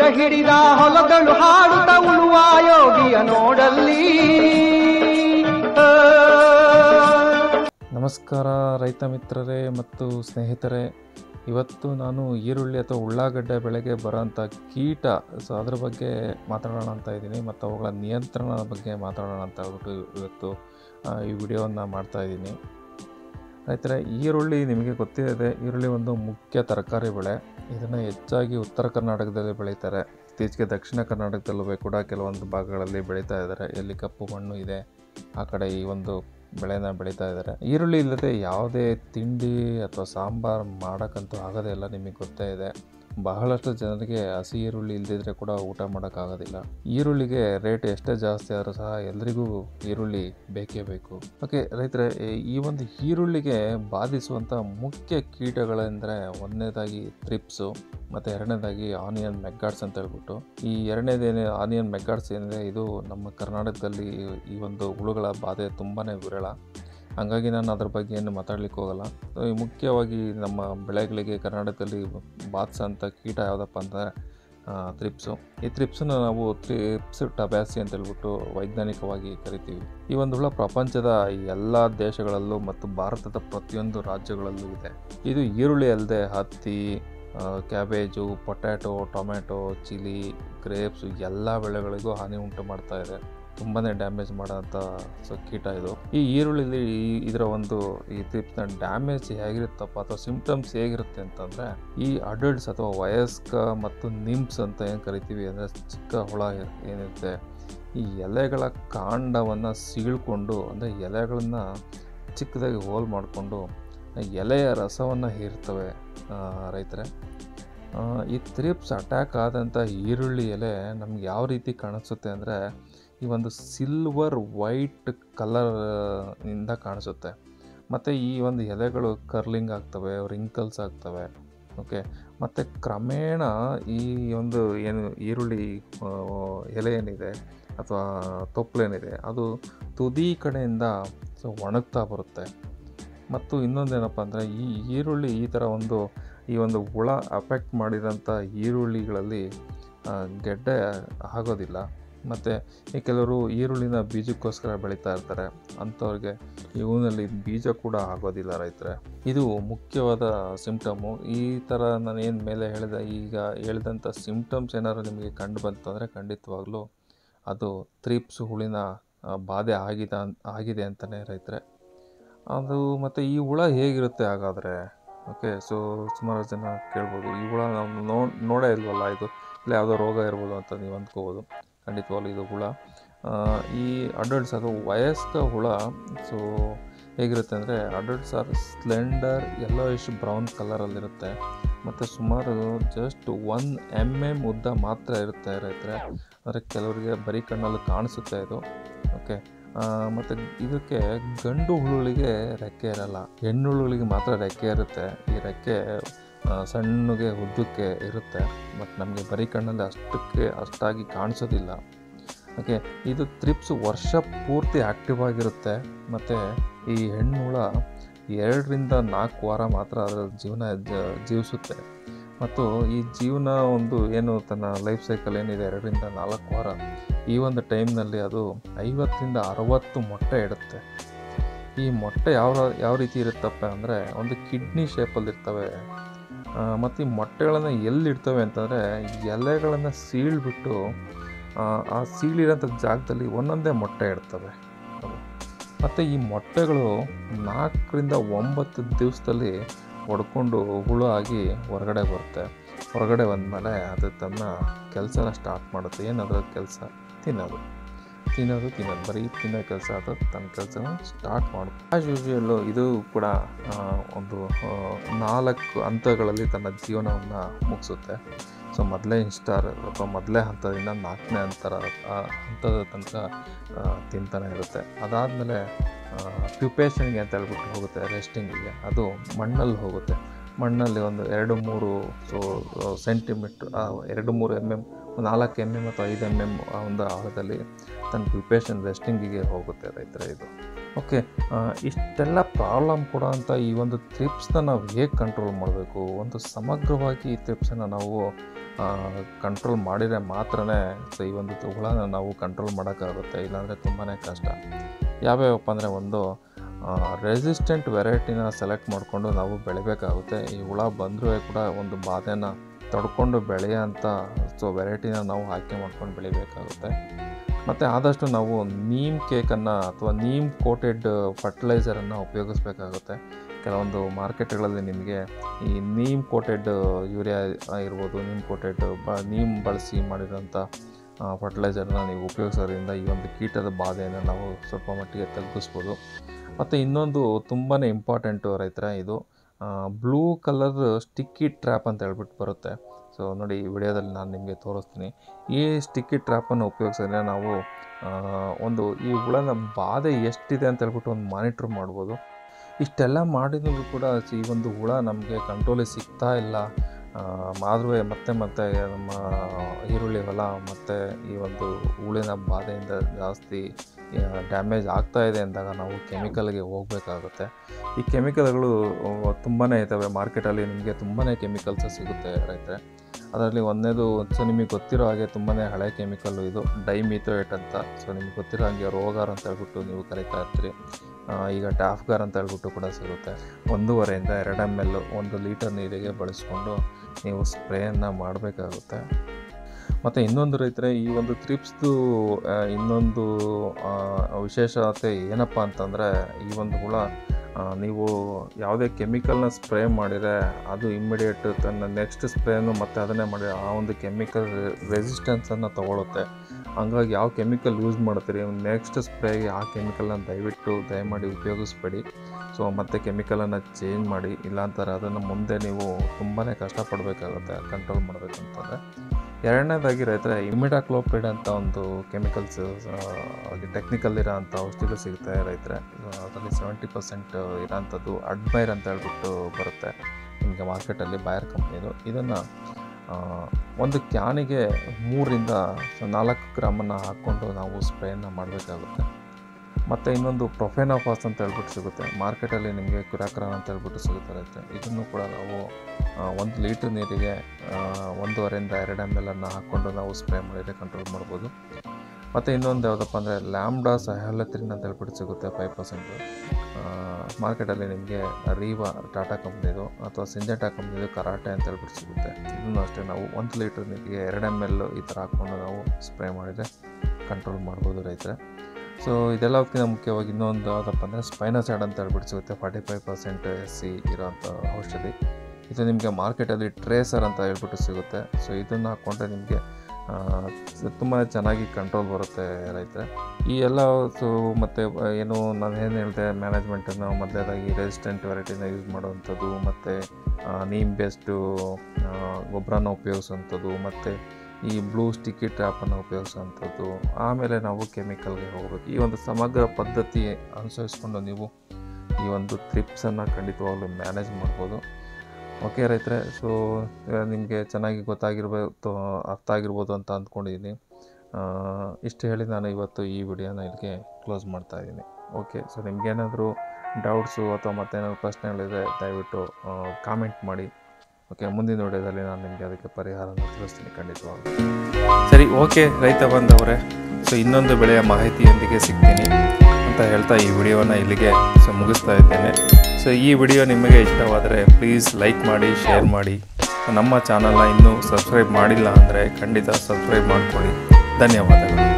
ಹಿಡಿದ ಹೊಲಗಳು ಹಾಡುತ್ತ ಉಳುವ ಯೋಗಿಯ ನೋಡಲ್ಲಿ ಆ. ನಮಸ್ಕಾರ ರೈತ ಮಿತ್ರರೇ ಮತ್ತು ಸ್ನೇಹಿತರೆ ಇವತ್ತು ನಾನು ಈರುಳ್ಳಿ ಅಥವಾ ಉಳ್ಳಾಗಡ್ಡೆ ಬೆಳೆಗೆ ಬರೋಂಥ ಕೀಟ ಸೊ ಅದ್ರ ಬಗ್ಗೆ ಮಾತಾಡೋಣ ಅಂತ ಇದ್ದೀನಿ ಮತ್ತು ಅವುಗಳ ನಿಯಂತ್ರಣದ ಬಗ್ಗೆ ಮಾತಾಡೋಣ ಅಂತ ಹೇಳ್ಬಿಟ್ಟು ಇವತ್ತು ಆ, ಈ ವಿಡಿಯೋವನ್ನು ಮಾಡ್ತಾ ಇದ್ದೀನಿ ರೈತರೆ ಈರುಳ್ಳಿ ನಿಮಗೆ ಗೊತ್ತಿದೆ ಈರುಳ್ಳಿ ಒಂದು ಮುಖ್ಯ ತರಕಾರಿ ಬೆಳೆ ಇದನ್ನು ಹೆಚ್ಚಾಗಿ ಉತ್ತರ ಕರ್ನಾಟಕದಲ್ಲಿ ಬೆಳೀತಾರೆ ಇತ್ತೀಚೆಗೆ ದಕ್ಷಿಣ ಕರ್ನಾಟಕದಲ್ಲೂ ಕೂಡ ಕೆಲವೊಂದು ಭಾಗಗಳಲ್ಲಿ ಬೆಳೀತಾ ಇದ್ದಾರೆ ಎಲ್ಲಿ ಕಪ್ಪು ಮಣ್ಣು ಇದೆ ಆ ಕಡೆ ಈ ಒಂದು ಬೆಳೆನ ಬೆಳೀತಾ ಇದ್ದಾರೆ ಈರುಳ್ಳಿ ಇಲ್ಲದೆ ಯಾವುದೇ ತಿಂಡಿ ಅಥವಾ ಸಾಂಬಾರು ಮಾಡೋಕ್ಕಂತೂ ಆಗೋದೇ ಇಲ್ಲ ನಿಮಗೆ ಗೊತ್ತೇ ಇದೆ ಬಹಳಷ್ಟು ಜನರಿಗೆ ಹಸಿ ಈರುಳ್ಳಿ ಇಲ್ದಿದ್ರೆ ಕೂಡ ಊಟ ಮಾಡೋಕ್ಕಾಗೋದಿಲ್ಲ ಈರುಳ್ಳಿಗೆ ರೇಟ್ ಎಷ್ಟೇ ಜಾಸ್ತಿ ಆದರೂ ಸಹ ಎಲ್ರಿಗೂ ಈರುಳ್ಳಿ ಬೇಕೇ ಬೇಕು ಓಕೆ ರೈತರೆ ಈ ಒಂದು ಈರುಳ್ಳಿಗೆ ಬಾಧಿಸುವಂಥ ಮುಖ್ಯ ಕೀಟಗಳೆಂದರೆ ಒಂದನೇದಾಗಿ ತ್ರಿಪ್ಸು ಮತ್ತು ಎರಡನೇದಾಗಿ ಆನಿಯನ್ ಮೆಗ್ಗಾಡ್ಸ್ ಅಂತ ಹೇಳ್ಬಿಟ್ಟು ಈ ಎರಡನೇದೇನೆ ಆನಿಯನ್ ಮೆಗ್ಗಾಡ್ಸ್ ಏನಿದೆ ಇದು ನಮ್ಮ ಕರ್ನಾಟಕದಲ್ಲಿ ಈ ಒಂದು ಹುಳುಗಳ ಬಾಧೆ ತುಂಬಾ ವಿರಳ ಹಾಗಾಗಿ ನಾನು ಅದ್ರ ಬಗ್ಗೆ ಏನು ಮಾತಾಡ್ಲಿಕ್ಕೆ ಹೋಗಲ್ಲ ಸೊ ಈ ಮುಖ್ಯವಾಗಿ ನಮ್ಮ ಬೆಳೆಗಳಿಗೆ ಕರ್ನಾಟಕದಲ್ಲಿ ಬಾಧಿಸೋಂಥ ಕೀಟ ಯಾವುದಪ್ಪ ಅಂತಂದರೆ ತ್ರಿಪ್ಸು ಈ ತ್ರಿಪ್ಸನ್ನ ನಾವು ತ್ರಿಪ್ಸ್ ಟಬ್ಯಾಸಿ ಅಂತ ಹೇಳ್ಬಿಟ್ಟು ವೈಜ್ಞಾನಿಕವಾಗಿ ಕರಿತೀವಿ ಈ ಒಂದು ಹುಳ ಪ್ರಪಂಚದ ಎಲ್ಲ ದೇಶಗಳಲ್ಲೂ ಮತ್ತು ಭಾರತದ ಪ್ರತಿಯೊಂದು ರಾಜ್ಯಗಳಲ್ಲೂ ಇದೆ ಇದು ಈರುಳ್ಳಿ ಅಲ್ಲದೆ ಹತ್ತಿ ಆ, cabbage potato tomato chilli grapes ಎಲ್ಲ ಬೆಳೆಗಳಿಗೂ ಹಾನಿ ಉಂಟು ಮಾಡ್ತಾ ಇದೆ ತುಂಬಾ ಡ್ಯಾಮೇಜ್ ಮಾಡೋಂಥ ಸೊ ಕೀಟ ಇದು ಈ ಈರುಳ್ಳಿಲಿ ಈ ಇದರ ಒಂದು ಈ ತ್ರಿಪ್ಸ್ನ ಡ್ಯಾಮೇಜ್ ಹೇಗಿರುತ್ತಪ್ಪ ಅಥವಾ ಸಿಂಪ್ಟಮ್ಸ್ ಹೇಗಿರುತ್ತೆ ಅಂತಂದರೆ ಈ ಅಡಲ್ಟ್ಸ್ ಅಥವಾ ವಯಸ್ಕ ಮತ್ತು ನಿಮ್ಸ್ ಅಂತ ಏನು ಕರಿತೀವಿ ಅಂದರೆ ಚಿಕ್ಕ ಹುಳ ಏನಿರುತ್ತೆ ಈ ಎಲೆಗಳ ಕಾಂಡವನ್ನು ಸೀಳ್ಕೊಂಡು ಅಂದರೆ ಎಲೆಗಳನ್ನ ಚಿಕ್ಕದಾಗಿ ಹೋಲ್ ಮಾಡಿಕೊಂಡು ಎಲೆಯ ರಸವನ್ನು ಹೀರ್ತವೆ ಆ, ರೈತರೆ ಆ, ಈ ತ್ರಿಪ್ಸ್ ಅಟ್ಯಾಕ್ ಆದಂಥ ಈರುಳ್ಳಿ ಎಲೆ ನಮ್ಗೆ ಯಾವ ರೀತಿ ಕಾಣಿಸುತ್ತೆ ಅಂದರೆ ಈ ಒಂದು ಸಿಲ್ವರ್ ವೈಟ್ ಕಲರ್ ಇಂದ ಕಾಣಿಸುತ್ತೆ ಮತ್ತು ಈ ಒಂದು ಎಲೆಗಳು ಕರ್ಲಿಂಗ್ ಆಗ್ತವೆ ರಿಂಕಲ್ಸ್ ಆಗ್ತವೆ ಓಕೆ ಮತ್ತು ಕ್ರಮೇಣ ಈ ಒಂದು ಏನು ಈರುಳ್ಳಿ ಆ, ಎಲೆ ಏನಿದೆ ಅಥವಾ ತೊಪ್ಪಲೇನಿದೆ ಅದು ತುದಿ ಕಡೆಯಿಂದ ಸೊ ಒಣಗ್ತಾ ಬರುತ್ತೆ ಮತ್ತು ಇನ್ನೊಂದೇನಪ್ಪ ಅಂದರೆ ಈ ಈರುಳ್ಳಿ ಈ ಥರ ಒಂದು ಈ ಒಂದು ಹುಳ ಅಫೆಕ್ಟ್ ಮಾಡಿದಂಥ ಈರುಳ್ಳಿಗಳಲ್ಲಿ ಆ, ಗೆಡ್ಡೆ ಆಗೋದಿಲ್ಲ ಮತ್ತು ಈ ಕೆಲವರು ಈರುಳ್ಳಿನ ಬೀಜಕ್ಕೋಸ್ಕರ ಬೆಳೀತಾ ಇರ್ತಾರೆ ಅಂಥವ್ರಿಗೆ ಇವನಲ್ಲಿ ಬೀಜ ಕೂಡ ಆಗೋದಿಲ್ಲ ರೈತರೆ ಇದು ಮುಖ್ಯವಾದ ಸಿಂಪ್ಟಮು ಈ ಥರ ನಾನು ಏನು ಮೇಲೆ ಹೇಳಿದ ಈಗ ಹೇಳಿದಂಥ ಸಿಂಪ್ಟಮ್ಸ್ ಏನಾದ್ರು ನಿಮಗೆ ಕಂಡು ಬಂತು ಅಂದರೆ ಖಂಡಿತವಾಗ್ಲೂ ಅದು ತ್ರಿಪ್ಸ್ ಹುಳಿನ ಆ, ಬಾಧೆ ಆಗಿದೆ ಅನ್- ಆಗಿದೆ ಅಂತಲೇ ರೈತರೆ ಅದು ಮತ್ತು ಈ ಹುಳ ಹೇಗಿರುತ್ತೆ ಹಾಗಾದರೆ ಓಕೆ ಸೊ ಸುಮಾರು ಜನ ಕೇಳ್ಬೋದು ಈ ಹುಳ ನಾವು ನೋ ನೋಡೇ ಇಲ್ವಲ್ಲ ಇದು ಇಲ್ಲ ಯಾವುದೋ ರೋಗ ಇರ್ಬೋದು ಅಂತ ನೀವು ಅಂದ್ಕೋಬೋದು ಖಂಡಿತವಾಗ್ಲೂ ಇದು ಹುಳ ಆ, ಈ ಅಡಲ್ಟ್ಸ್ ಅದು ವಯಸ್ಕ ಹುಳ ಸೊ ಹೇಗಿರುತ್ತೆ ಅಂದರೆ adults are slender yellowish brown ಕಲರಲ್ಲಿರುತ್ತೆ ಮತ್ತು ಸುಮಾರು ಜಸ್ಟ್ ಒನ್ ಎಮ್ ಎಮ್ ಉದ್ದ ಮಾತ್ರ ಇರುತ್ತೆ ರೈತರೆ ಅಂದರೆ ಕೆಲವರಿಗೆ ಬರೀ ಕಣ್ಣಲ್ಲಿ ಕಾಣಿಸುತ್ತೆ ಇದು ಓಕೆ ಮತ್ತು ಇದಕ್ಕೆ ಗಂಡು ಹುಳುಗಳಿಗೆ ರೆಕ್ಕೆ ಇರಲ್ಲ ಹೆಣ್ಣು ಹುಳುಗಳಿಗೆ ಮಾತ್ರ ರೆಕ್ಕೆ ಇರುತ್ತೆ ಈ ರೆಕ್ಕೆ ಆ, ಸಣ್ಣಗೆ ಉದ್ದಕ್ಕೆ ಇರುತ್ತೆ ಬಟ್ ನಮಗೆ ಬರೀ ಕಣ್ಣಲ್ಲಿ ಅಷ್ಟಕ್ಕೆ ಅಷ್ಟಾಗಿ ಕಾಣಿಸೋದಿಲ್ಲ ಓಕೆ ಇದು ತ್ರಿಪ್ಸ್ ವರ್ಷ ಪೂರ್ತಿ ಆ್ಯಕ್ಟಿವ್ ಆಗಿರುತ್ತೆ ಮತ್ತು ಈ ಹೆಣ್ಣು ಹುಳ ಎರಡರಿಂದ ನಾಲ್ಕು ವಾರ ಮಾತ್ರ ಅದರ ಜೀವನ ಜ- ಜೀವಿಸುತ್ತೆ ಮತ್ತು ಈ ಜೀವನ ಒಂದು ಏನು ತನ್ನ ಲೈಫ್ ಸೈಕಲ್ ಏನಿದೆ ಎರಡರಿಂದ ನಾಲ್ಕು ವಾರ ಈ ಒಂದು ಟೈಮ್ನಲ್ಲಿ ಅದು ಐವತ್ತರಿಂದ ಅರವತ್ತು ಮೊಟ್ಟೆ ಇಡುತ್ತೆ ಈ ಮೊಟ್ಟೆ ಯಾವ ಯಾವ ರೀತಿ ಇರುತ್ತಪ್ಪ ಅಂದರೆ ಒಂದು ಕಿಡ್ನಿ ಶೇಪಲ್ಲಿ ಇರ್ತವೆ ಮತ್ತು ಈ ಮೊಟ್ಟೆಗಳನ್ನು ಎಲ್ಲಿ ಇಡ್ತವೆ ಅಂತಂದರೆ ಎಲೆಗಳನ್ನು ಸೀಳ್ಬಿಟ್ಟು ಆ, ಆ ಸೀಳಿರೋಂಥ ಜಾಗದಲ್ಲಿ ಒಂದೊಂದೇ ಮೊಟ್ಟೆ ಇಡ್ತವೆ ಮತ್ತು ಈ ಮೊಟ್ಟೆಗಳು ನಾಲ್ಕರಿಂದ ಒಂಬತ್ತು ದಿವಸದಲ್ಲಿ ಹೊಡ್ಕೊಂಡು ಹುಳು ಆಗಿ ಹೊರಗಡೆ ಬರುತ್ತೆ ಹೊರಗಡೆ ಬಂದಮೇಲೆ ಅದು ತನ್ನ ಕೆಲಸನ ಸ್ಟಾರ್ಟ್ ಮಾಡುತ್ತೆ ಏನದರ ಕೆಲಸ ತಿನ್ನೋದು ತಿನ್ನೋದು ತಿನ್ನೋದು ಬರೀ ತಿನ್ನೋ ಕೆಲಸ ಅದು ತನ್ನ ಕೆಲಸನ ಸ್ಟಾರ್ಟ್ ಮಾಡುತ್ತೆ ಆ್ಯಸ್ ಯೂಶುವಲ್ಲು ಇದು ಕೂಡ ಆ, ಒಂದು ಆ, ನಾಲ್ಕು ಹಂತಗಳಲ್ಲಿ ತನ್ನ ಜೀವನವನ್ನು ಮುಗಿಸುತ್ತೆ ಸೊ ಮೊದಲೇ ಇನ್ಸ್ಟಾರ್ ಅಥವಾ ಮೊದಲೇ ಹಂತದಿಂದ ನಾಲ್ಕನೇ ಹಂತರ ಆ ಹಂತದ ತನಕ ಆ, ತಿಂತಾನೆ ಇರುತ್ತೆ ಅದಾದಮೇಲೆ ಪ್ಯುಪೇಷನ್ಗೆ ಅಂತ ಹೇಳ್ಬಿಟ್ಟು ಹೋಗುತ್ತೆ ರೆಸ್ಟಿಂಗಿಗೆ ಅದು ಮಣ್ಣಲ್ಲಿ ಹೋಗುತ್ತೆ ಮಣ್ಣಲ್ಲಿ ಒಂದು ಎರಡು ಮೂರು ಸೊ ಸೆಂಟಿಮೀಟ್ರ್ ಎರಡು ಮೂರು ಎಮ್ ಎಮ್ ನಾಲ್ಕು ಎಮ್ ಎಮ್ ಅಥವಾ ಐದು ಎಮ್ ಎಮ್ ಒಂದು ಆಳದಲ್ಲಿ ತನ್ನ ಪ್ರಿಪೇಷನ್ ರೆಸ್ಟಿಂಗಿಗೆ ಹೋಗುತ್ತೆ ರೈತರ ಇದು ಓಕೆ ಇಷ್ಟೆಲ್ಲ ಪ್ರಾಬ್ಲಮ್ ಕೊಡೋಂಥ ಈ ಒಂದು ತ್ರಿಪ್ಸ್ನ ನಾವು ಹೇಗೆ ಕಂಟ್ರೋಲ್ ಮಾಡಬೇಕು ಒಂದು ಸಮಗ್ರವಾಗಿ ಈ ತ್ರಿಪ್ಸನ್ನು ನಾವು ಕಂಟ್ರೋಲ್ ಮಾಡಿದರೆ ಮಾತ್ರನೇ ಸೊ ಈ ಒಂದು ಹುಳನ ನಾವು ಕಂಟ್ರೋಲ್ ಮಾಡೋಕ್ಕಾಗುತ್ತೆ ಇಲ್ಲಾಂದರೆ ತುಂಬಾ ಕಷ್ಟ ಯಾವ್ಯಾವಪ್ಪ ಅಂದರೆ ಒಂದು ರೆಸಿಸ್ಟೆಂಟ್ ವೆರೈಟಿನ ಸೆಲೆಕ್ಟ್ ಮಾಡಿಕೊಂಡು ನಾವು ಬೆಳಿಬೇಕಾಗುತ್ತೆ ಈ ಹುಳ ಬಂದರೂ ಕೂಡ ಒಂದು ಬಾಧೆನ ತಡ್ಕೊಂಡು ಬೆಳೆಯೋಂಥ ಸೊ ವೆರೈಟಿನ ನಾವು ಆಯ್ಕೆ ಮಾಡ್ಕೊಂಡು ಬೆಳಿಬೇಕಾಗುತ್ತೆ ಮತ್ತು ಆದಷ್ಟು ನಾವು ನೀಮ್ ಕೇಕನ್ನು ಅಥವಾ ನೀಮ್ ಕೋಟೆಡ್ ಫರ್ಟಿಲೈಸರನ್ನು ಉಪಯೋಗಿಸ್ಬೇಕಾಗುತ್ತೆ ಕೆಲವೊಂದು ಮಾರ್ಕೆಟ್ಗಳಲ್ಲಿ ನಿಮಗೆ ಈ ನೀಮ್ ಕೋಟೆಡ್ ಯೂರಿಯಾ ಇರ್ಬೋದು ನೀಮ್ ಕೋಟೆಡ್ ಬ ನೀಮ್ ಬಳಸಿ ಮಾಡಿರೋಂಥ ಫರ್ಟಿಲೈಸರ್ನ ನೀವು ಉಪಯೋಗಿಸೋದ್ರಿಂದ ಈ ಒಂದು ಕೀಟದ ಬಾಧೆಯನ್ನು ನಾವು ಸ್ವಲ್ಪ ಮಟ್ಟಿಗೆ ತಗ್ಗಿಸ್ಬೋದು ಮತ್ತು ಇನ್ನೊಂದು ತುಂಬಾ ಇಂಪಾರ್ಟೆಂಟು ರೈತರ ಇದು ಬ್ಲೂ ಕಲರ್ ಸ್ಟಿಕ್ಕಿ ಟ್ರ್ಯಾಪ್ ಅಂತ ಹೇಳ್ಬಿಟ್ಟು ಬರುತ್ತೆ ಸೊ ನೋಡಿ ಈ ವಿಡಿಯೋದಲ್ಲಿ ನಾನು ನಿಮಗೆ ತೋರಿಸ್ತೀನಿ ಈ ಸ್ಟಿಕ್ಕಿ ಟ್ರ್ಯಾಪನ್ನು ಉಪಯೋಗಿಸಿದ್ರೆ ನಾವು ಆ, ಒಂದು ಈ ಹುಳನ ಬಾಧೆ ಎಷ್ಟಿದೆ ಅಂತ ಹೇಳ್ಬಿಟ್ಟು ಒಂದು ಮಾನಿಟ್ರ್ ಮಾಡ್ಬೋದು ಇಷ್ಟೆಲ್ಲ ಮಾಡಿದ್ರು ಕೂಡ ಈ ಒಂದು ಹುಳ ನಮಗೆ ಕಂಟ್ರೋಲಿಗೆ ಸಿಗ್ತಾ ಇಲ್ಲ ಆದ್ರೂ ಮತ್ತೆ ಮತ್ತೆ ನಮ್ಮ ಈರುಳ್ಳಿ ಹೊಲ ಮತ್ತು ಈ ಒಂದು ಹುಳಿನ ಬಾಧೆಯಿಂದ ಜಾಸ್ತಿ ಡ್ಯಾಮೇಜ್ ಆಗ್ತಾ ಇದೆ ಅಂದಾಗ ನಾವು ಕೆಮಿಕಲ್ಗೆ ಹೋಗಬೇಕಾಗುತ್ತೆ ಈ ಕೆಮಿಕಲ್ಗಳು ತುಂಬಾ ಇದ್ದಾವೆ ಮಾರ್ಕೆಟಲ್ಲಿ ನಿಮಗೆ ತುಂಬಾ ಕೆಮಿಕಲ್ಸ್ ಸಿಗುತ್ತೆ ರೈತರೆ ಅದರಲ್ಲಿ ಒಂದನೇದು ಸೊ ನಿಮಗೆ ಗೊತ್ತಿರೋ ಹಾಗೆ ತುಂಬಾ ಹಳೆ ಕೆಮಿಕಲ್ಲು ಇದು ಡೈಮಿಥೋಯೇಟ್ ಅಂತ ಸೊ ನಿಮಗೆ ಗೊತ್ತಿರೋ ಹಾಗೆ ರೋಗಾರ್ ಅಂತ ಹೇಳ್ಬಿಟ್ಟು ನೀವು ಕರಿತಾ ಇರ್ತೀರಿ ಆ, ಈಗ ಟ್ಯಾಫ್ಗಾರ್ ಅಂತ ಹೇಳ್ಬಿಟ್ಟು ಕೂಡ ಸಿಗುತ್ತೆ ಒಂದೂವರೆಯಿಂದ ಎರಡು ಎಮ್ ಎಲ್ ಒಂದು ಲೀಟರ್ ನೀರಿಗೆ ಬಳಸ್ಕೊಂಡು ನೀವು ಸ್ಪ್ರೇಯನ್ನು ಮಾಡಬೇಕಾಗುತ್ತೆ ಮತ್ತು ಇನ್ನೊಂದು ರೈತರೆ ಈ ಒಂದು ತ್ರಿಪ್ಸ್ದು ಆ, ಇನ್ನೊಂದು ಆ, ವಿಶೇಷತೆ ಏನಪ್ಪ ಅಂತಂದರೆ ಈ ಒಂದು ಹುಳ ಆ, ನೀವು ಯಾವುದೇ ಕೆಮಿಕಲ್ನ ಸ್ಪ್ರೇ ಮಾಡಿದರೆ ಅದು ಇಮ್ಮಿಡಿಯೇಟ್ ತನ್ನ ನೆಕ್ಸ್ಟ್ ಸ್ಪ್ರೇನು ಮತ್ತೆ ಅದನ್ನೇ ಮಾಡಿ ಆ ಒಂದು ಕೆಮಿಕಲ್ ರೆಸಿಸ್ಟೆನ್ಸನ್ನು ತಗೊಳುತ್ತೆ ಹಂಗಾಗಿ ಯಾವ ಕೆಮಿಕಲ್ ಯೂಸ್ ಮಾಡ್ತೀರಿ ನೆಕ್ಸ್ಟ್ ಸ್ಪ್ರೇಗೆ ಆ ಕೆಮಿಕಲ್ನ ದಯವಿಟ್ಟು ದಯಮಾಡಿ ಉಪಯೋಗಿಸ್ಬೇಡಿ ಸೊ ಮತ್ತೆ ಕೆಮಿಕಲನ್ನು ಚೇಂಜ್ ಮಾಡಿ ಇಲ್ಲಾಂತಾರೆ ಅದನ್ನು ಮುಂದೆ ನೀವು ತುಂಬಾ ಕಷ್ಟಪಡಬೇಕಾಗುತ್ತೆ ಕಂಟ್ರೋಲ್ ಮಾಡಬೇಕಂತಂದರೆ ಎರಡನೇದಾಗಿ ರೈತರೆ ಇಮಿಡಾಕ್ಲೋಪಿಡ್ ಅಂತ ಒಂದು ಕೆಮಿಕಲ್ಸ್ ಟೆಕ್ನಿಕಲ್ ಇರೋ ಅಂಥ ಔಷಧಿಗಳು ಸಿಗುತ್ತೆ ರೈತರೆ ಅದರಲ್ಲಿ ಸೆವೆಂಟಿ ಪರ್ಸೆಂಟ್ ಇರೋಂಥದ್ದು ಅಡ್ಮೈರ್ ಅಂತ ಹೇಳ್ಬಿಟ್ಟು ಬರುತ್ತೆ ನಿಮಗೆ ಮಾರ್ಕೆಟಲ್ಲಿ ಬಾಯರ್ ಕಂಪ್ನಿದು ಇದನ್ನು ಒಂದು ಕ್ಯಾನಿಗೆ ಮೂರರಿಂದ ನಾಲ್ಕು ಗ್ರಾಮನ್ನು ಹಾಕ್ಕೊಂಡು ನಾವು ಸ್ಪ್ರೇಯನ್ನು ಮಾಡಬೇಕಾಗುತ್ತೆ ಮತ್ತು ಇನ್ನೊಂದು ಪ್ರೊಫೆನಾಫಾಸ್ ಅಂತ ಹೇಳ್ಬಿಟ್ಟು ಸಿಗುತ್ತೆ ಮಾರ್ಕೆಟಲ್ಲಿ ನಿಮಗೆ ಕುರಾಕ್ರಾನ್ ಅಂತ ಹೇಳ್ಬಿಟ್ಟು ಸಿಗುತ್ತೆ ರೈತರೆ ಇದನ್ನು ಕೂಡ ನಾವು ಆ, ಒಂದು ಲೀಟ್ರ್ ನೀರಿಗೆ ಆ, ಒಂದೂವರೆಯಿಂದ ಎರಡು ಎಮ್ ಎಲ್ ಅನ್ನು ಹಾಕ್ಕೊಂಡು ನಾವು ಸ್ಪ್ರೇ ಮಾಡಿದರೆ ಕಂಟ್ರೋಲ್ ಮಾಡ್ಬೋದು ಮತ್ತು ಇನ್ನೊಂದು ಯಾವುದಪ್ಪ ಅಂದರೆ ಲ್ಯಾಮ್ಡಾ ಸಹಲತ್ರಿನ್ ಅಂತ ಹೇಳ್ಬಿಟ್ಟು ಸಿಗುತ್ತೆ ಫೈವ್ ಪರ್ಸೆಂಟು ಮಾರ್ಕೆಟಲ್ಲಿ ನಿಮಗೆ ರೀವಾ ಟಾಟಾ ಕಂಪ್ನಿದು ಅಥವಾ ಸಿಂಜೆಟಾ ಕಂಪ್ನಿದು ಕರಾಟೆ ಅಂತ ಹೇಳ್ಬಿಟ್ಟು ಸಿಗುತ್ತೆ ಇದನ್ನು ಅಷ್ಟೇ ನಾವು ಒಂದು ಲೀಟ್ರ್ ನೀರಿಗೆ ಎರಡು ಎಮ್ ಎಲ್ ಈ ಥರ ಹಾಕ್ಕೊಂಡು ನಾವು ಸ್ಪ್ರೇ ಮಾಡಿದರೆ ಕಂಟ್ರೋಲ್ ಮಾಡ್ಬೋದು ರೈತರೆ ಸೊ ಇದೆಲ್ಲದಕ್ಕಿಂತ ಮುಖ್ಯವಾಗಿ ಇನ್ನೊಂದು ಯಾವುದಪ್ಪ ಅಂದರೆ ಸ್ಪೈನಸೈಡ್ ಅಂತ ಹೇಳ್ಬಿಟ್ಟು ಸಿಗುತ್ತೆ forty five percent S C ಇರೋಂಥ ಔಷಧಿ ಇದು ನಿಮಗೆ ಮಾರ್ಕೆಟಲ್ಲಿ ಟ್ರೇಸರ್ ಅಂತ ಹೇಳ್ಬಿಟ್ಟು ಸಿಗುತ್ತೆ ಸೊ ಇದನ್ನು ಹಾಕ್ಕೊಂಡ್ರೆ ನಿಮಗೆ ತುಂಬ ಚೆನ್ನಾಗಿ ಕಂಟ್ರೋಲ್ ಬರುತ್ತೆ ರೈತರೆ ಈ ಎಲ್ಲ ಸೊ ಮತ್ತು ಏನು ನಾನು ಏನು ಹೇಳಿದೆ ಮ್ಯಾನೇಜ್ಮೆಂಟನ್ನು ಮೊದಲೇದಾಗಿ ರೆಸಿಸ್ಟೆಂಟ್ ವೆರೈಟಿನ ಯೂಸ್ ಮಾಡುವಂಥದ್ದು ಮತ್ತು ನೀಮ್ ಬೇಸ್ಡು ಗೊಬ್ಬರನ ಉಪಯೋಗಿಸುವಂಥದ್ದು ಮತ್ತು ಈ ಬ್ಲೂ ಸ್ಟಿಕ್ಕಿ ಟ್ರ್ಯಾಪನ್ನು ಉಪಯೋಗಿಸುವಂಥದ್ದು ಆಮೇಲೆ ನಾವು ಕೆಮಿಕಲ್ಗೆ ಹೋಗಬೇಕು ಈ ಒಂದು ಸಮಗ್ರ ಪದ್ಧತಿ ಅನುಸರಿಸ್ಕೊಂಡು ನೀವು ಈ ಒಂದು ಟ್ರಿಪ್ಸನ್ನು ಖಂಡಿತವಾಗ್ಲೂ ಮ್ಯಾನೇಜ್ ಮಾಡ್ಬೋದು ಓಕೆ ರೈತರೆ ಸೊ ನಿಮಗೆ ಚೆನ್ನಾಗಿ ಗೊತ್ತಾಗಿರ್ಬೋದು ಅರ್ಥ ಆಗಿರ್ಬೋದು ಅಂತ ಅಂದ್ಕೊಂಡಿದ್ದೀನಿ ಆ, ಇಷ್ಟು ಹೇಳಿ ನಾನು ಇವತ್ತು ಈ ವಿಡಿಯೋನ ಇಲ್ಲಿಗೆ ಕ್ಲೋಸ್ ಮಾಡ್ತಾ ಇದ್ದೀನಿ ಓಕೆ ಸೊ ನಿಮಗೇನಾದರೂ ಡೌಟ್ಸು ಅಥವಾ ಮತ್ತೇನಾದ್ರು ಪ್ರಶ್ನೆಗಳಿದೆ ದಯವಿಟ್ಟು ಕಾಮೆಂಟ್ ಮಾಡಿ ಓಕೆ ಮುಂದಿನ ವಿಡಿಯೋದಲ್ಲಿ ನಾನು ನಿಮಗೆ ಅದಕ್ಕೆ ಪರಿಹಾರನ ತಿಳಿಸ್ತೀನಿ ಖಂಡಿತವಾಗ್ಲೂ ಸರಿ ಓಕೆ ರೈತ ಬಂದವರೇ ಸೊ ಇನ್ನೊಂದು ಬೆಳೆಯ ಮಾಹಿತಿಯೊಂದಿಗೆ ಸಿಗ್ತೀನಿ ಅಂತ ಹೇಳ್ತಾ ಈ ವಿಡಿಯೋನ ಇಲ್ಲಿಗೆ ಸೊ ಮುಗಿಸ್ತಾ ಇದ್ದೇನೆ ಸೊ ಈ ವಿಡಿಯೋ ನಿಮಗೆ ಇಷ್ಟವಾದರೆ ಪ್ಲೀಸ್ ಲೈಕ್ ಮಾಡಿ ಶೇರ್ ಮಾಡಿ ನಮ್ಮ ಚಾನಲ್ನ ಇನ್ನೂ ಸಬ್ಸ್ಕ್ರೈಬ್ ಮಾಡಿಲ್ಲ ಅಂದರೆ ಖಂಡಿತ ಸಬ್ಸ್ಕ್ರೈಬ್ ಮಾಡ್ಕೊಳ್ಳಿ ಧನ್ಯವಾದಗಳು